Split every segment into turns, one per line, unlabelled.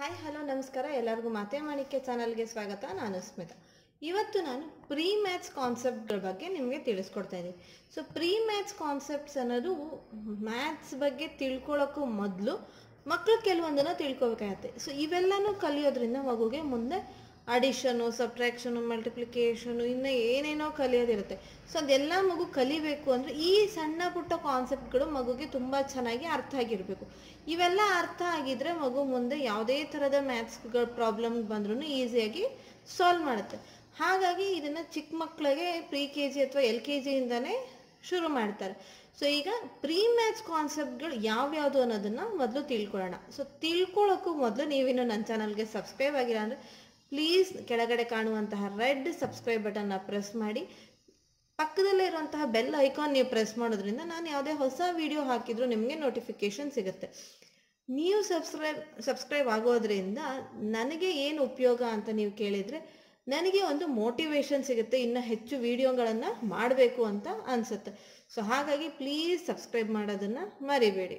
hi hello ನಮಸ್ಕಾರ ಎಲ್ಲರಿಗೂ ಮಾತೆ ಮಾಣಿಕ್ಯ ಚಾನಲ್ಗೆ ಸ್ವಾಗತ ನಾನು ಸ್ಮಿತಾ ಇವತ್ತು ನಾನು ಪ್ರೀ ಮ್ಯಾಥ್ಸ್ ಕಾನ್ಸೆಪ್ಟ್ಗಳ ಬಗ್ಗೆ ನಿಮಗೆ ತಿಳಿಸ್ಕೊಡ್ತಾ ಇದ್ದೀನಿ ಸೊ ಪ್ರೀ ಮ್ಯಾಥ್ಸ್ ಕಾನ್ಸೆಪ್ಟ್ಸ್ ಅನ್ನೋದು ಮ್ಯಾಥ್ಸ್ ಬಗ್ಗೆ ತಿಳ್ಕೊಳ್ಳೋಕ್ಕೂ ಮೊದಲು ಮಕ್ಕಳು ಕೆಲವೊಂದನ್ನು ತಿಳ್ಕೊಬೇಕಾಗತ್ತೆ ಸೊ ಇವೆಲ್ಲನೂ ಕಲಿಯೋದ್ರಿಂದ ಮಗುಗೆ ಮುಂದೆ ಅಡಿಷನು ಸಬ್ಟ್ರಾಕ್ಷನು ಮಲ್ಟಿಪ್ಲಿಕೇಶನು ಇನ್ನು ಏನೇನೋ ಕಲಿಯೋದಿರುತ್ತೆ ಸೊ ಅದೆಲ್ಲ ಮಗು ಕಲಿಬೇಕು ಅಂದರೆ ಈ ಸಣ್ಣ ಪುಟ್ಟ ಕಾನ್ಸೆಪ್ಟ್ಗಳು ಮಗುಗೆ ತುಂಬ ಚೆನ್ನಾಗಿ ಅರ್ಥ ಆಗಿರಬೇಕು ಇವೆಲ್ಲ ಅರ್ಥ ಆಗಿದ್ರೆ ಮಗು ಮುಂದೆ ಯಾವುದೇ ಥರದ ಮ್ಯಾಥ್ಸ್ಗಳ ಪ್ರಾಬ್ಲಮ್ ಬಂದ್ರೂ ಈಸಿಯಾಗಿ ಸಾಲ್ವ್ ಮಾಡುತ್ತೆ ಹಾಗಾಗಿ ಇದನ್ನು ಚಿಕ್ಕ ಮಕ್ಕಳಿಗೆ ಪ್ರಿ ಕೆ ಜಿ ಅಥವಾ ಎಲ್ ಕೆ ಜಿಯಿಂದನೇ ಶುರು ಮಾಡ್ತಾರೆ ಸೊ ಈಗ ಪ್ರೀ ಮ್ಯಾಥ್ಸ್ ಕಾನ್ಸೆಪ್ಟ್ಗಳು ಯಾವ್ಯಾವುದು ಅನ್ನೋದನ್ನ ಮೊದಲು ತಿಳ್ಕೊಳ್ಳೋಣ ಸೊ ತಿಳ್ಕೊಳ್ಳೋಕ್ಕೂ ಮೊದಲು ನೀವಿನ್ನು ನನ್ನ ಚಾನಲ್ಗೆ ಸಬ್ಸ್ಕ್ರೈಬ್ ಆಗಿಲ್ಲ ಅಂದರೆ ಪ್ಲೀಸ್ ಕೆಳಗಡೆ ಕಾಣುವಂತಹ ರೆಡ್ ಸಬ್ಸ್ಕ್ರೈಬ್ ಬಟನ್ನ ಪ್ರೆಸ್ ಮಾಡಿ ಪಕ್ಕದಲ್ಲೇ ಇರುವಂತಹ ಬೆಲ್ ಐಕಾನ್ ನೀವು ಪ್ರೆಸ್ ಮಾಡೋದ್ರಿಂದ ನಾನು ಯಾವುದೇ ಹೊಸ ವಿಡಿಯೋ ಹಾಕಿದ್ರು ನಿಮಗೆ ನೋಟಿಫಿಕೇಶನ್ ಸಿಗುತ್ತೆ ನೀವು ಸಬ್ಸ್ಕ್ರೈಬ್ ಸಬ್ಸ್ಕ್ರೈಬ್ ಆಗೋದ್ರಿಂದ ನನಗೆ ಏನು ಉಪಯೋಗ ಅಂತ ನೀವು ಕೇಳಿದರೆ ನನಗೆ ಒಂದು ಮೋಟಿವೇಶನ್ ಸಿಗುತ್ತೆ ಇನ್ನು ಹೆಚ್ಚು ವಿಡಿಯೋಗಳನ್ನು ಮಾಡಬೇಕು ಅಂತ ಅನಿಸುತ್ತೆ ಸೊ ಹಾಗಾಗಿ ಪ್ಲೀಸ್ ಸಬ್ಸ್ಕ್ರೈಬ್ ಮಾಡೋದನ್ನು ಮರಿಬೇಡಿ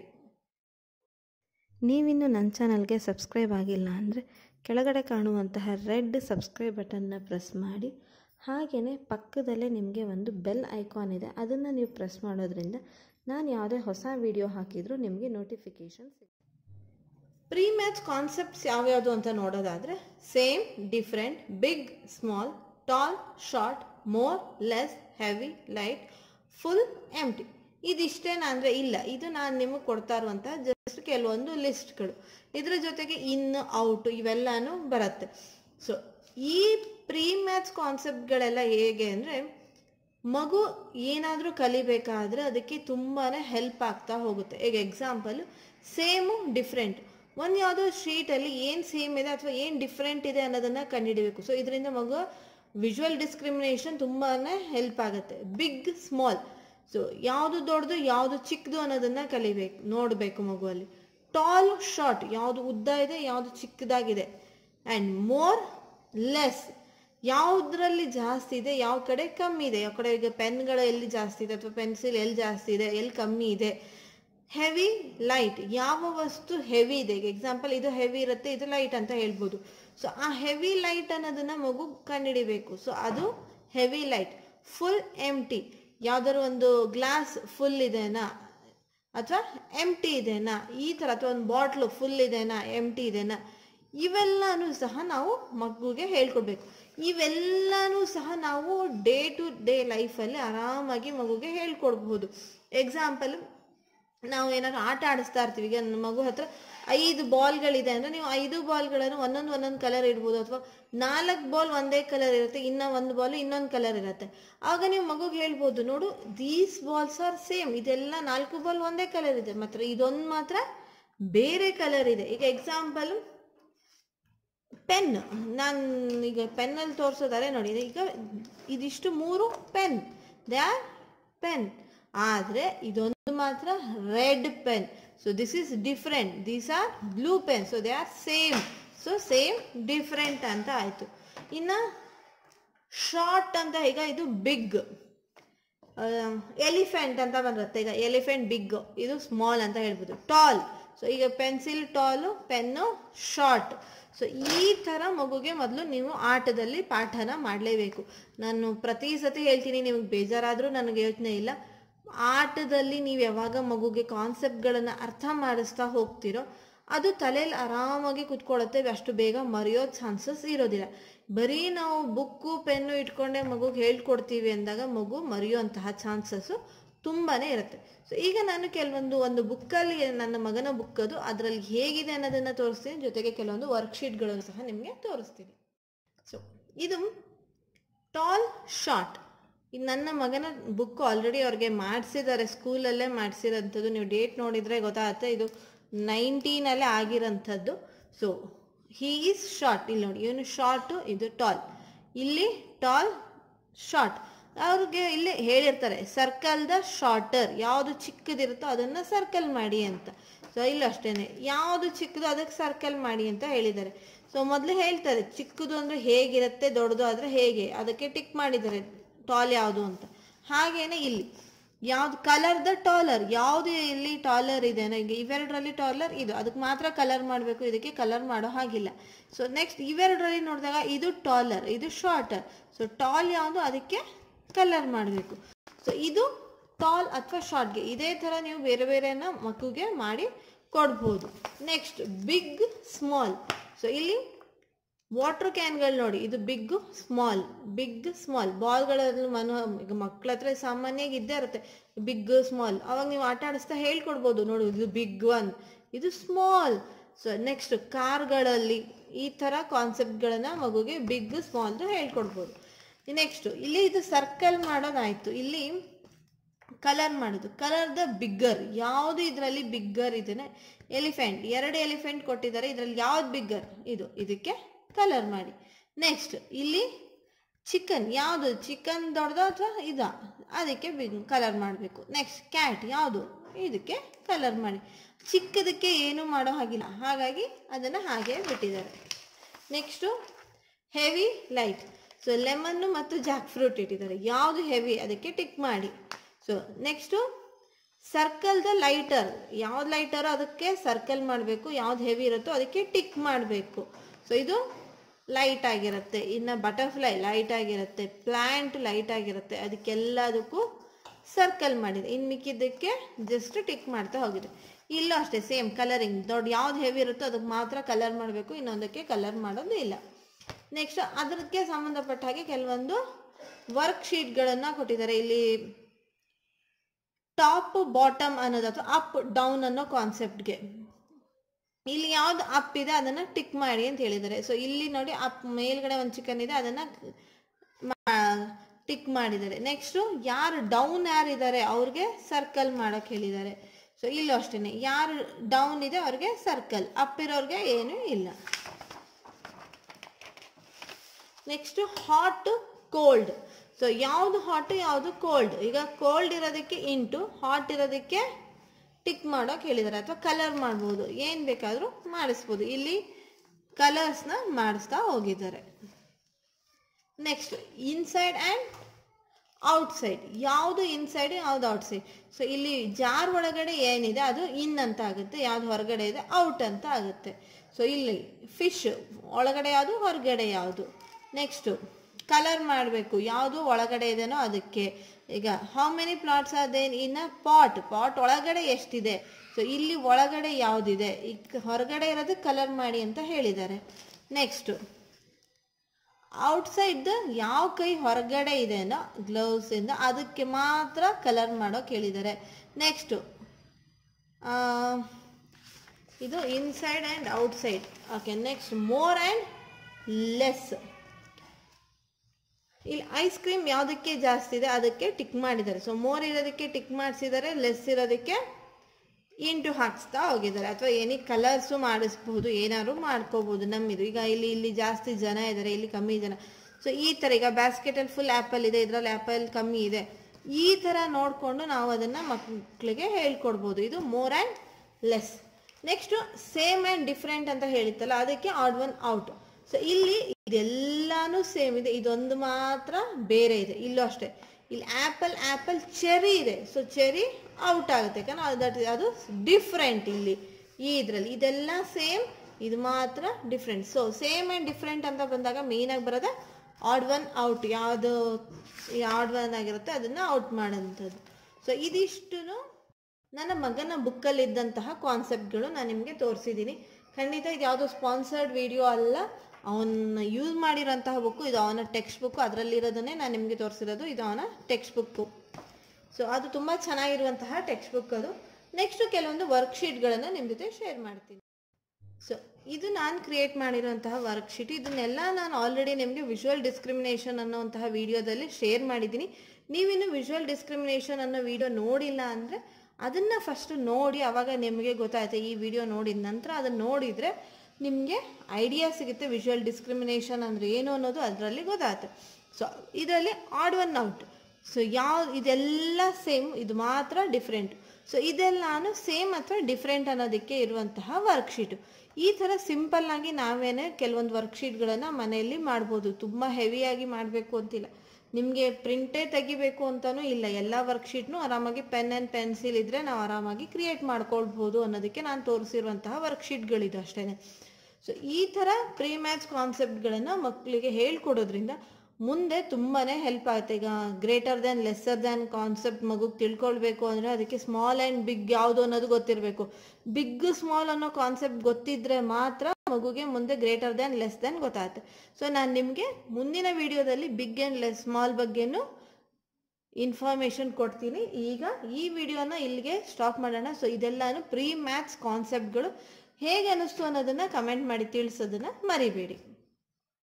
ನೀವಿನ್ನು ನನ್ನ ಚಾನಲ್ಗೆ ಸಬ್ಸ್ಕ್ರೈಬ್ ಆಗಿಲ್ಲ ಅಂದರೆ ಕೆಳಗಡೆ ಕಾಣುವಂತಹ ರೆಡ್ ಸಬ್ಸ್ಕ್ರೈಬ್ ಬಟನ್ನ ಪ್ರೆಸ್ ಮಾಡಿ ಹಾಗೆಯೇ ಪಕ್ಕದಲ್ಲೇ ನಿಮಗೆ ಒಂದು ಬೆಲ್ ಐಕಾನ್ ಇದೆ ಅದನ್ನು ನೀವು ಪ್ರೆಸ್ ಮಾಡೋದ್ರಿಂದ ನಾನು ಯಾವುದೇ ಹೊಸ ವಿಡಿಯೋ ಹಾಕಿದರೂ ನಿಮಗೆ ನೋಟಿಫಿಕೇಷನ್ ಸಿಗುತ್ತೆ
ಪ್ರೀ ಮ್ಯಾಥ್ಸ್ ಕಾನ್ಸೆಪ್ಟ್ಸ್ ಯಾವ್ಯಾವುದು ಅಂತ ನೋಡೋದಾದರೆ same different big small tall short more less heavy light full empty ಇದಿಷ್ಟೇನಾ ಅಂದರೆ ಇಲ್ಲ ಇದು ನಾನು ನಿಮಗೆ ಕೊಡ್ತಾ ಇರುವಂತಹ ಜಸ್ಟ್ ಕೆಲವೊಂದು ಲಿಸ್ಟ್ಗಳು ಇದ್ರ ಜೊತೆಗೆ ಇನ್ ಔಟ್ ಇವೆಲ್ಲನೂ ಬರುತ್ತೆ ಸೊ ಈ ಪ್ರೀ ಮ್ಯಾಥ್ಸ್ ಕಾನ್ಸೆಪ್ಟ್ಗಳೆಲ್ಲ ಹೇಗೆ ಅಂದರೆ ಮಗು ಏನಾದರೂ ಕಲಿಬೇಕಾದ್ರೆ ಅದಕ್ಕೆ ತುಂಬಾ ಹೆಲ್ಪ್ ಆಗ್ತಾ ಹೋಗುತ್ತೆ ಈಗ ಎಕ್ಸಾಂಪಲ್ ಸೇಮು ಡಿಫ್ರೆಂಟ್ ಒಂದು ಯಾವುದೋ ಶೀಟಲ್ಲಿ ಏನು ಸೇಮ್ ಇದೆ ಅಥವಾ ಏನು ಡಿಫ್ರೆಂಟ್ ಇದೆ ಅನ್ನೋದನ್ನು ಕಂಡುಹಿಡಬೇಕು ಸೊ ಇದರಿಂದ ಮಗು ವಿಜುವಲ್ ಡಿಸ್ಕ್ರಿಮಿನೇಷನ್ ತುಂಬಾ ಹೆಲ್ಪ್ ಆಗುತ್ತೆ ಬಿಗ್ ಸ್ಮಾಲ್ ಸೊ ಯಾವುದು ದೊಡ್ಡದು ಯಾವುದು ಚಿಕ್ಕದು ಅನ್ನೋದನ್ನು ಕಲಿಬೇಕು ನೋಡಬೇಕು ಮಗುವಲ್ಲಿ ಟಾಲ್ ಶಾರ್ಟ್ ಯಾವುದು ಉದ್ದ ಇದೆ ಯಾವುದು ಚಿಕ್ಕದಾಗಿದೆ ಆ್ಯಂಡ್ ಮೋರ್ ಲೆಸ್ ಯಾವುದ್ರಲ್ಲಿ ಜಾಸ್ತಿ ಇದೆ ಯಾವ ಕಡೆ ಕಮ್ಮಿ ಇದೆ ಯಾವ ಕಡೆ ಈಗ ಪೆನ್ಗಳು ಎಲ್ಲಿ ಜಾಸ್ತಿ ಇದೆ ಅಥವಾ ಪೆನ್ಸಿಲ್ ಎಲ್ಲಿ ಜಾಸ್ತಿ ಇದೆ ಎಲ್ಲಿ ಕಮ್ಮಿ ಇದೆ ಹೆವಿ ಲೈಟ್ ಯಾವ ವಸ್ತು ಹೆವಿ ಇದೆ ಈಗ ಎಕ್ಸಾಂಪಲ್ ಇದು ಹೆವಿ ಇರುತ್ತೆ ಇದು ಲೈಟ್ ಅಂತ ಹೇಳ್ಬೋದು ಸೊ ಆ ಹೆವಿ ಲೈಟ್ ಅನ್ನೋದನ್ನ ಮಗು ಕಂಡುಹಿಡಿಬೇಕು ಸೊ ಅದು ಹೆವಿ ಲೈಟ್ ಫುಲ್ ಎಂಟಿ ಯಾವ್ದಾದ್ರು ಒಂದು ಗ್ಲಾಸ್ ಫುಲ್ ಇದೆನಾ ಅಥವಾ ಎಂಟಿ ಇದೆನಾ ಈ ಥರ ಅಥವಾ ಒಂದು ಬಾಟ್ಲು ಫುಲ್ ಇದೆನಾ ಎಂಟಿ ಇದೆನಾ ಇವೆಲ್ಲನೂ ಸಹ ನಾವು ಮಗುಗೆ ಹೇಳ್ಕೊಡ್ಬೇಕು ಇವೆಲ್ಲನೂ ಸಹ ನಾವು ಡೇ ಟು ಡೇ ಲೈಫಲ್ಲಿ ಆರಾಮಾಗಿ ಮಗುಗೆ ಹೇಳ್ಕೊಡ್ಬಹುದು ಎಕ್ಸಾಂಪಲ್ ನಾವು ಏನಾದ್ರು ಆಟ ಆಡಿಸ್ತಾ ಇರ್ತೀವಿ ಈಗ ನನ್ನ ಮಗು ಹತ್ರ ಐದು ಬಾಲ್ಗಳಿದೆ ಅಂದರೆ ನೀವು ಐದು ಬಾಲ್ಗಳನ್ನು ಒಂದೊಂದು ಒಂದೊಂದು ಕಲರ್ ಇಡ್ಬೋದು ಅಥವಾ ನಾಲ್ಕು ಬಾಲ್ ಒಂದೇ ಕಲರ್ ಇರುತ್ತೆ ಇನ್ನೂ ಒಂದು ಬಾಲ್ ಇನ್ನೊಂದು ಕಲರ್ ಇರುತ್ತೆ ಆಗ ನೀವು ಮಗುಗೆ ಹೇಳ್ಬೋದು ನೋಡು ದೀಸ್ ಬಾಲ್ಸ್ ಆರ್ ಸೇಮ್ ಇದೆಲ್ಲ ನಾಲ್ಕು ಬಾಲ್ ಒಂದೇ ಕಲರ್ ಇದೆ ಮಾತ್ರ ಇದೊಂದು ಮಾತ್ರ ಬೇರೆ ಕಲರ್ ಇದೆ ಈಗ ಎಕ್ಸಾಂಪಲ್ ಪೆನ್ ನಾನು ಈಗ ಪೆನ್ನಲ್ಲಿ ತೋರಿಸೋದಾರೆ ನೋಡಿ ಈಗ ಇದಿಷ್ಟು ಮೂರು ಪೆನ್ ದೇ ಆರ್ ಪೆನ್ ಆದರೆ ಇದೊಂದು ಮಾತ್ರ red pen so this is different these are blue pen so they are same so same different ಅಂತ ಆಯಿತು ಇನ್ನು ಶಾರ್ಟ್ ಅಂತ ಈಗ ಇದು ಬಿಗ್ ಎಲಿಫೆಂಟ್ ಅಂತ ಬರುತ್ತೆ ಈಗ ಎಲಿಫೆಂಟ್ ಬಿಗ್ ಇದು ಸ್ಮಾಲ್ ಅಂತ ಹೇಳ್ಬೋದು ಟಾಲ್ ಸೊ ಈಗ pencil tall pen short so ಈ ಥರ ಮಗುಗೆ ಮೊದಲು ನೀವು ಆಟದಲ್ಲಿ ಪಾಠನ ಮಾಡಲೇಬೇಕು ನಾನು ಪ್ರತಿ ಸತಿ ಹೇಳ್ತೀನಿ ನಿಮಗೆ ಬೇಜಾರಾದರೂ ನನಗೆ ಯೋಚನೆ ಇಲ್ಲ ಆಟದಲ್ಲಿ ನೀವು ಯಾವಾಗ ಮಗುಗೆ ಕಾನ್ಸೆಪ್ಟ್ಗಳನ್ನು ಅರ್ಥ ಮಾಡಿಸ್ತಾ ಹೋಗ್ತಿರೋ ಅದು ತಲೆಯಲ್ಲಿ ಆರಾಮಾಗಿ ಕುತ್ಕೊಳ್ಳುತ್ತೆ ಅಷ್ಟು ಬೇಗ ಮರೆಯೋ ಚಾನ್ಸಸ್ ಇರೋದಿಲ್ಲ ಬರೀ ನಾವು ಬುಕ್ಕು ಪೆನ್ನು ಇಟ್ಕೊಂಡೆ ಮಗುಗೆ ಹೇಳ್ಕೊಡ್ತೀವಿ ಅಂದಾಗ ಮಗು ಮರೆಯುವಂತಹ ಚಾನ್ಸಸ್ಸು ತುಂಬಾ ಇರುತ್ತೆ ಸೊ ಈಗ ನಾನು ಕೆಲವೊಂದು ಒಂದು ಬುಕ್ಕಲ್ಲಿ ನನ್ನ ಮಗನ ಬುಕ್ ಅದು ಅದರಲ್ಲಿ ಹೇಗಿದೆ ಅನ್ನೋದನ್ನು ತೋರಿಸ್ತೀನಿ ಜೊತೆಗೆ ಕೆಲವೊಂದು ವರ್ಕ್ಶೀಟ್ಗಳನ್ನು ಸಹ ನಿಮಗೆ ತೋರಿಸ್ತೀನಿ ಸೊ ಇದು ಟಾಲ್ ಶಾರ್ಟ್ ಇದು ನನ್ನ ಮಗನ ಬುಕ್ ಆಲ್ರೆಡಿ ಅವ್ರಿಗೆ ಮಾಡಿಸಿದ್ದಾರೆ ಸ್ಕೂಲಲ್ಲೇ ಮಾಡಿಸಿರೋಂಥದ್ದು ನೀವು ಡೇಟ್ ನೋಡಿದರೆ ಗೊತ್ತಾಗುತ್ತೆ ಇದು ನೈನ್ಟೀನಲ್ಲೇ ಆಗಿರೋಂಥದ್ದು ಸೊ ಹೀ ಈಸ್ ಶಾರ್ಟ್ ಇಲ್ಲಿ ನೋಡಿ ಇವನು ಶಾರ್ಟು ಇದು ಟಾಲ್ ಇಲ್ಲಿ ಟಾಲ್ ಶಾರ್ಟ್ ಅವ್ರಿಗೆ ಇಲ್ಲಿ ಹೇಳಿರ್ತಾರೆ ಸರ್ಕಲ್ ದ ಶಾರ್ಟರ್ ಯಾವುದು ಚಿಕ್ಕದಿರುತ್ತೋ ಅದನ್ನು ಸರ್ಕಲ್ ಮಾಡಿ ಅಂತ ಸೊ ಇಲ್ಲ ಅಷ್ಟೇನೆ ಯಾವುದು ಚಿಕ್ಕದು ಅದಕ್ಕೆ ಸರ್ಕಲ್ ಮಾಡಿ ಅಂತ ಹೇಳಿದ್ದಾರೆ ಸೊ ಮೊದಲು ಹೇಳ್ತಾರೆ ಚಿಕ್ಕದು ಅಂದರೆ ಹೇಗಿರುತ್ತೆ ದೊಡ್ಡದು ಆದರೆ ಹೇಗೆ ಅದಕ್ಕೆ ಟಿಕ್ ಮಾಡಿದ್ದಾರೆ ಟಾಲ್ ಯಾವುದು ಅಂತ ಹಾಗೇನೆ ಇಲ್ಲಿ ಯಾವ್ದು ಕಲರ್ ದ ಟಾಲರ್ ಯಾವ್ದು ಇಲ್ಲಿ ಟಾಲರ್ ಇದೆ ನನಗೆ ಇವೆರಡರಲ್ಲಿ ಟಾಲರ್ ಇದು ಅದಕ್ಕೆ ಮಾತ್ರ ಕಲರ್ ಮಾಡಬೇಕು ಇದಕ್ಕೆ ಕಲರ್ ಮಾಡೋ ಹಾಗಿಲ್ಲ ಸೊ ನೆಕ್ಸ್ಟ್ ಇವೆರಡರಲ್ಲಿ ನೋಡಿದಾಗ ಇದು ಟಾಲರ್ ಇದು ಶಾರ್ಟರ್ ಸೊ ಟಾಲ್ ಯಾವುದು ಅದಕ್ಕೆ ಕಲರ್ ಮಾಡಬೇಕು ಸೊ ಇದು ಟಾಲ್ ಅಥವಾ ಶಾರ್ಟ್ಗೆ ಇದೇ ಥರ ನೀವು ಬೇರೆ ಬೇರೆನ ಮಗುಗೆ ಮಾಡಿ ಕೊಡ್ಬೋದು ನೆಕ್ಸ್ಟ್ ಬಿಗ್ ಸ್ಮಾಲ್ ಸೊ ಇಲ್ಲಿ ವಾಟರ್ ಕ್ಯಾನ್ಗಳು ನೋಡಿ ಇದು ಬಿಗ್ ಸ್ಮಾಲ್ ಬಿಗ್ ಸ್ಮಾಲ್ ಬಾಲ್ಗಳಲ್ಲಿ ಮನ ಈಗ ಮಕ್ಳ ಹತ್ರ ಸಾಮಾನ್ಯವಾಗಿ ಇದ್ದೇ ಇರುತ್ತೆ ಬಿಗ್ ಸ್ಮಾಲ್ ಅವಾಗ ನೀವು ಆಟ ಆಡಿಸ್ತಾ ಹೇಳ್ಕೊಡ್ಬೋದು ನೋಡಿ ಇದು ಬಿಗ್ ಒನ್ ಇದು ಸ್ಮಾಲ್ ಸೊ ನೆಕ್ಸ್ಟ್ ಕಾರ್ಗಳಲ್ಲಿ ಈ ಥರ ಕಾನ್ಸೆಪ್ಟ್ಗಳನ್ನ ಮಗುಗೆ ಬಿಗ್ ಸ್ಮಾಲ್ ಹೇಳ್ಕೊಡ್ಬೋದು ನೆಕ್ಸ್ಟ್ ಇಲ್ಲಿ ಇದು ಸರ್ಕಲ್ ಮಾಡೋದಾಯ್ತು ಇಲ್ಲಿ ಕಲರ್ ಮಾಡೋದು ಕಲರ್ ದ ಬಿಗ್ಗರ್ ಯಾವುದು ಇದರಲ್ಲಿ ಬಿಗ್ಗರ್ ಇದೆನೆ ಎಲಿಫೆಂಟ್ ಎರಡು ಎಲಿಫೆಂಟ್ ಕೊಟ್ಟಿದ್ದಾರೆ ಇದರಲ್ಲಿ ಯಾವ್ದು ಬಿಗ್ಗರ್ ಇದು ಇದಕ್ಕೆ ಕಲರ್ ಮಾಡಿ ನೆಕ್ಸ್ಟ್ ಇಲ್ಲಿ ಚಿಕನ್ ಯಾವುದು ಚಿಕನ್ ದೊಡ್ಡದ ಅಥವಾ ಇದ ಅದಕ್ಕೆ ಬಿಗ್ ಕಲರ್ ಮಾಡಬೇಕು ನೆಕ್ಸ್ಟ್ ಕ್ಯಾಟ್ ಯಾವುದು ಇದಕ್ಕೆ ಕಲರ್ ಮಾಡಿ ಚಿಕ್ಕದಕ್ಕೆ ಏನು ಮಾಡೋ ಹಾಗಿಲ್ಲ ಹಾಗಾಗಿ ಅದನ್ನು ಹಾಗೆ ಬಿಟ್ಟಿದ್ದಾರೆ next heavy light so lemon ಮತ್ತು ಜಾಕ್ ಫ್ರೂಟ್ ಇಟ್ಟಿದ್ದಾರೆ ಯಾವುದು ಹೆವಿ ಅದಕ್ಕೆ ಟಿಕ್ ಮಾಡಿ so next circle the lighter ಯಾವ್ದು ಲೈಟರ್ ಅದಕ್ಕೆ ಸರ್ಕಲ್ ಮಾಡಬೇಕು ಯಾವ್ದು ಹೆವಿ ಇರುತ್ತೋ ಅದಕ್ಕೆ ಟಿಕ್ ಮಾಡಬೇಕು ಸೊ ಇದು ಲೈಟ್ ಆಗಿರುತ್ತೆ ಇನ್ನು ಬಟರ್ಫ್ಲೈ ಲೈಟ್ ಆಗಿರುತ್ತೆ ಪ್ಲ್ಯಾಂಟ್ ಲೈಟ್ ಆಗಿರುತ್ತೆ ಅದಕ್ಕೆಲ್ಲದಕ್ಕೂ ಸರ್ಕಲ್ ಮಾಡಿದೆ ಇನ್ನು ಮಿಕ್ಕಿದ್ದಕ್ಕೆ ಜಸ್ಟ್ ಟಿಕ್ ಮಾಡ್ತಾ ಹೋಗಿದೆ ಇಲ್ಲೂ ಅಷ್ಟೇ ಸೇಮ್ ಕಲರಿಂಗ್ ದೊಡ್ಡ ಯಾವ್ದು ಹೆವಿ ಇರುತ್ತೋ ಅದಕ್ಕೆ ಮಾತ್ರ ಕಲರ್ ಮಾಡಬೇಕು ಇನ್ನೊಂದಕ್ಕೆ ಕಲರ್ ಮಾಡೋದು ಇಲ್ಲ ನೆಕ್ಸ್ಟ್ ಅದಕ್ಕೆ ಸಂಬಂಧಪಟ್ಟ ಹಾಗೆ ಕೆಲವೊಂದು ವರ್ಕ್ ಶೀಟ್ಗಳನ್ನು ಕೊಟ್ಟಿದ್ದಾರೆ ಇಲ್ಲಿ ಟಾಪ್ ಬಾಟಮ್ ಅನ್ನೋದು ಅಥವಾ ಅಪ್ ಡೌನ್ ಅನ್ನೋ ಕಾನ್ಸೆಪ್ಟ್ಗೆ ಇಲ್ಲಿ ಯಾವ್ದು ಅಪ್ ಇದೆ ಅದನ್ನ ಟಿಕ್ ಮಾಡಿ ಅಂತ ಹೇಳಿದ್ದಾರೆ ಸೊ ಇಲ್ಲಿ ನೋಡಿ ಅಪ್ ಮೇಲ್ಗಡೆ ಒಂದು ಚಿಕನ್ ಇದೆ ಅದನ್ನ ಟಿಕ್ ಮಾಡಿದ್ದಾರೆ ನೆಕ್ಸ್ಟ್ ಯಾರು ಡೌನ್ ಯಾರು ಇದ್ದಾರೆ ಅವ್ರಿಗೆ ಸರ್ಕಲ್ ಮಾಡಕ್ ಹೇಳಿದ್ದಾರೆ ಸೊ ಇಲ್ಲೂ ಅಷ್ಟೇನೆ ಯಾರು ಡೌನ್ ಇದೆ ಅವ್ರಿಗೆ ಸರ್ಕಲ್ ಅಪ್ ಇರೋರ್ಗೆ ಏನೂ ಇಲ್ಲ ನೆಕ್ಸ್ಟ್ ಹಾಟ್ ಕೋಲ್ಡ್ ಸೊ ಯಾವುದು ಹಾಟ್ ಯಾವುದು ಕೋಲ್ಡ್ ಈಗ ಕೋಲ್ಡ್ ಇರೋದಕ್ಕೆ ಇಂಟು ಹಾಟ್ ಇರೋದಕ್ಕೆ ಟಿಕ್ ಮಾಡೋಕೆ ಹೇಳಿದ್ದಾರೆ ಅಥವಾ ಕಲರ್ ಮಾಡ್ಬೋದು ಏನು ಬೇಕಾದರೂ ಮಾಡಿಸ್ಬೋದು ಇಲ್ಲಿ ಕಲರ್ಸ್ನ ಮಾಡಿಸ್ತಾ ಹೋಗಿದ್ದಾರೆ ನೆಕ್ಸ್ಟ್ ಇನ್ಸೈಡ್ ಆ್ಯಂಡ್ ಔಟ್ಸೈಡ್ ಯಾವುದು ಇನ್ಸೈಡ್ ಯಾವುದು ಔಟ್ಸೈಡ್ ಸೊ ಇಲ್ಲಿ ಜಾರ್ ಒಳಗಡೆ ಏನಿದೆ ಅದು ಇನ್ ಅಂತ ಆಗುತ್ತೆ ಯಾವ್ದು ಹೊರಗಡೆ ಇದೆ ಔಟ್ ಅಂತ ಆಗುತ್ತೆ ಸೊ ಇಲ್ಲಿ ಫಿಶ್ ಒಳಗಡೆ ಯಾವುದು ಹೊರಗಡೆ ಯಾವುದು ನೆಕ್ಸ್ಟು ಕಲರ್ ಮಾಡಬೇಕು ಯಾವುದು ಒಳಗಡೆ ಇದೆನೋ ಅದಕ್ಕೆ ಈಗ how many plots are then in a pot pot ಒಳಗಡೆ ಎಷ್ಟಿದೆ ಸೊ ಇಲ್ಲಿ ಒಳಗಡೆ ಯಾವುದಿದೆ ಈಗ ಹೊರಗಡೆ ಇರೋದು ಕಲರ್ ಮಾಡಿ ಅಂತ ಹೇಳಿದ್ದಾರೆ ನೆಕ್ಸ್ಟು ಔಟ್ಸೈಡ್ ಯಾವ ಕೈ ಹೊರಗಡೆ ಇದೆನೋ ಗ್ಲೌಸ್ ಇಂದ ಅದಕ್ಕೆ ಮಾತ್ರ ಕಲರ್ ಮಾಡೋಕೆ ಹೇಳಿದ್ದಾರೆ ನೆಕ್ಸ್ಟು ಇದು inside and outside okay next more and less ಇಲ್ಲಿ ಐಸ್ ಕ್ರೀಮ್ ಯಾವುದಕ್ಕೆ ಜಾಸ್ತಿ ಇದೆ ಅದಕ್ಕೆ ಟಿಕ್ ಮಾಡಿದ್ದಾರೆ ಸೊ ಮೋರ್ ಇರೋದಕ್ಕೆ ಟಿಕ್ ಮಾಡಿಸಿದ್ದಾರೆ ಲೆಸ್ ಇರೋದಕ್ಕೆ ಇಂಟು ಹಾಕ್ಸ್ತಾ ಹೋಗಿದ್ದಾರೆ ಅಥವಾ ಏನೇ ಕಲರ್ಸು ಮಾಡಿಸ್ಬೋದು ಏನಾದ್ರು ಮಾಡ್ಕೋಬೋದು ನಮ್ಮಿದು ಈಗ ಇಲ್ಲಿ ಇಲ್ಲಿ ಜಾಸ್ತಿ ಜನ ಇದ್ದಾರೆ ಇಲ್ಲಿ ಕಮ್ಮಿ ಜನ ಸೊ ಈ ಥರ ಈಗ ಬ್ಯಾಸ್ಕೆಟಲ್ಲಿ ಫುಲ್ ಆ್ಯಪಲ್ ಇದೆ ಇದರಲ್ಲಿ ಆ್ಯಪಲ್ ಕಮ್ಮಿ ಇದೆ ಈ ಥರ ನೋಡಿಕೊಂಡು ನಾವು ಅದನ್ನು ಮಕ್ಕಳಿಗೆ ಹೇಳ್ಕೊಡ್ಬೋದು ಇದು more and less next same and different ಅಂತ ಹೇಳಿತ್ತಲ್ಲ ಅದಕ್ಕೆ ಆಡ್ ಒನ್ ಔಟ್ ಸೊ ಇಲ್ಲಿ ಇದೆಲ್ಲಾನು ಸೇಮ್ ಇದೆ ಇದೊಂದು ಮಾತ್ರ ಬೇರೆ ಇದೆ ಇಲ್ಲೂ ಅಷ್ಟೇ ಇಲ್ಲಿ ಆ್ಯಪಲ್ ಆ್ಯಪಲ್ ಚೆರಿ ಇದೆ ಸೊ ಚೆರಿ ಔಟ್ ಆಗುತ್ತೆ ಯಾಕಂದ್ರೆ ದಟ್ ಅದು ಡಿಫ್ರೆಂಟ್ ಇಲ್ಲಿ ಈ ಇದರಲ್ಲಿ ಇದೆಲ್ಲ ಸೇಮ್ ಇದು ಮಾತ್ರ different so same and different ಅಂತ ಬಂದಾಗ ಮೇಯ್ನಾಗಿ ಬರೋದೆ ಆಡ್ ಒನ್ ಔಟ್ ಯಾವುದು ಆಡ್ ಒನ್ ಆಗಿರುತ್ತೆ ಅದನ್ನು ಔಟ್ ಮಾಡೋಂಥದ್ದು ಸೊ ಇದಿಷ್ಟು ನನ್ನ ಮಗನ ಬುಕ್ಕಲ್ಲಿ ಇದ್ದಂತಹ ಕಾನ್ಸೆಪ್ಟ್ಗಳು ನಾನು ನಿಮಗೆ ತೋರಿಸಿದ್ದೀನಿ ಖಂಡಿತ ಇದು ಯಾವುದೋ ಸ್ಪಾನ್ಸರ್ಡ್ ವಿಡಿಯೋ ಅಲ್ಲ ಅವನ್ನ ಯೂಸ್ ಮಾಡಿರೋಂತಹ ಬುಕ್ಕು ಇದು ಅವನ ಟೆಕ್ಸ್ಟ್ ಬುಕ್ಕು ಅದರಲ್ಲಿರೋದನ್ನೇ ನಾನು ನಿಮಗೆ ತೋರಿಸಿರೋದು ಇದು ಅವನ ಟೆಕ್ಸ್ಟ್ ಬುಕ್ಕು ಸೊ ಅದು ತುಂಬ ಚೆನ್ನಾಗಿರುವಂತಹ ಟೆಕ್ಸ್ಟ್ ಬುಕ್ ಅದು ನೆಕ್ಸ್ಟು ಕೆಲವೊಂದು ವರ್ಕ್ಶೀಟ್ಗಳನ್ನು ನಿಮ್ಮ ಜೊತೆ ಶೇರ್ ಮಾಡ್ತೀನಿ ಸೊ ಇದು ನಾನು ಕ್ರಿಯೇಟ್ ಮಾಡಿರುವಂತಹ ವರ್ಕ್ಶೀಟ್ ಇದನ್ನೆಲ್ಲ ನಾನು ಆಲ್ರೆಡಿ ನಿಮಗೆ ವಿಜುವಲ್ ಡಿಸ್ಕ್ರಿಮಿನೇಷನ್ ಅನ್ನೋಂತಹ ವಿಡಿಯೋದಲ್ಲಿ ಶೇರ್ ಮಾಡಿದ್ದೀನಿ ನೀವಿನ್ನು ವಿಜುವಲ್ ಡಿಸ್ಕ್ರಿಮಿನೇಷನ್ ಅನ್ನೋ ವಿಡಿಯೋ ನೋಡಿಲ್ಲ ಅಂದರೆ ಅದನ್ನು ಫಸ್ಟ್ ನೋಡಿ ಅವಾಗ ನಿಮಗೆ ಗೊತ್ತಾಯ್ತು ಈ ವಿಡಿಯೋ ನೋಡಿದ ನಂತರ ಅದನ್ನು ನೋಡಿದರೆ ನಿಮಗೆ ಐಡಿಯಾ ಸಿಗುತ್ತೆ ವಿಜುವಲ್ ಡಿಸ್ಕ್ರಿಮಿನೇಷನ್ ಅಂದರೆ ಏನು ಅನ್ನೋದು ಅದರಲ್ಲಿ ಗೊತ್ತಾಗುತ್ತೆ ಸೊ ಇದರಲ್ಲಿ ಆಡ್ ಒನ್ ಔಟ್ ಸೊ ಯಾವ ಇದೆಲ್ಲ ಸೇಮ್ ಇದು ಮಾತ್ರ ಡಿಫ್ರೆಂಟ್ ಸೊ ಇದೆಲ್ಲಾನು ಸೇಮ್ ಅಥವಾ ಡಿಫ್ರೆಂಟ್ ಅನ್ನೋದಕ್ಕೆ ಇರುವಂತಹ ವರ್ಕ್ಶೀಟು ಈ ಥರ ಸಿಂಪಲ್ ಆಗಿ ನಾವೇನೇ ಕೆಲವೊಂದು ವರ್ಕ್ಶೀಟ್ಗಳನ್ನು ಮನೆಯಲ್ಲಿ ಮಾಡ್ಬೋದು ತುಂಬ ಹೆವಿಯಾಗಿ ಮಾಡಬೇಕು ಅಂತಿಲ್ಲ ನಿಮಗೆ ಪ್ರಿಂಟೇ ತೆಗಿಬೇಕು ಅಂತಾನೂ ಇಲ್ಲ ಎಲ್ಲ ವರ್ಕ್ಶೀಟ್ನು ಆರಾಮಾಗಿ ಪೆನ್ ಆ್ಯಂಡ್ ಪೆನ್ಸಿಲ್ ಇದ್ರೆ ನಾವು ಆರಾಮಾಗಿ ಕ್ರಿಯೇಟ್ ಮಾಡ್ಕೊಳ್ಬೋದು ಅನ್ನೋದಕ್ಕೆ ನಾನು ತೋರಿಸಿರುವಂತಹ ವರ್ಕ್ಶೀಟ್ಗಳಿದು ಅಷ್ಟೇ ಸೊ ಈ ಥರ ಪ್ರೀ ಮ್ಯಾಥ್ಸ್ ಕಾನ್ಸೆಪ್ಟ್ಗಳನ್ನು ಮಕ್ಕಳಿಗೆ ಹೇಳ್ಕೊಡೋದ್ರಿಂದ ಮುಂದೆ ತುಂಬಾ ಹೆಲ್ಪ್ ಆಗುತ್ತೆ ಈಗ greater than lesser than concept ಮಗುಗೆ ತಿಳ್ಕೊಳ್ಬೇಕು ಅಂದರೆ ಅದಕ್ಕೆ ಸ್ಮಾಲ್ ಆ್ಯಂಡ್ ಬಿಗ್ ಯಾವುದು ಅನ್ನೋದು ಗೊತ್ತಿರಬೇಕು ಬಿಗ್ ಸ್ಮಾಲ್ ಅನ್ನೋ ಕಾನ್ಸೆಪ್ಟ್ ಗೊತ್ತಿದ್ರೆ ಮಾತ್ರ ಮಗುಗೆ ಮುಂದೆ ಗ್ರೇಟರ್ ದ್ಯಾನ್ ಲೆಸ್ ದ್ಯಾನ್ ಗೊತ್ತಾಗುತ್ತೆ ಸೊ ನಾನು ನಿಮಗೆ ಮುಂದಿನ ವಿಡಿಯೋದಲ್ಲಿ ಬಿಗ್ ಆ್ಯಂಡ್ ಲೆಸ್ ಸ್ಮಾಲ್ ಬಗ್ಗೆನೂ ಇನ್ಫಾರ್ಮೇಷನ್ ಕೊಡ್ತೀನಿ ಈಗ ಈ ವಿಡಿಯೋನ ಇಲ್ಲಿಗೆ ಸ್ಟಾಪ್ ಮಾಡೋಣ ಸೊ ಇದೆಲ್ಲಾನು ಪ್ರೀ ಮ್ಯಾಥ್ಸ್ ಕಾನ್ಸೆಪ್ಟ್ಗಳು ಹೇಗೆ ಅನ್ನಿಸ್ತು ಅನ್ನೋದನ್ನು ಕಮೆಂಟ್ ಮಾಡಿ ತಿಳಿಸೋದನ್ನು ಮರಿಬೇಡಿ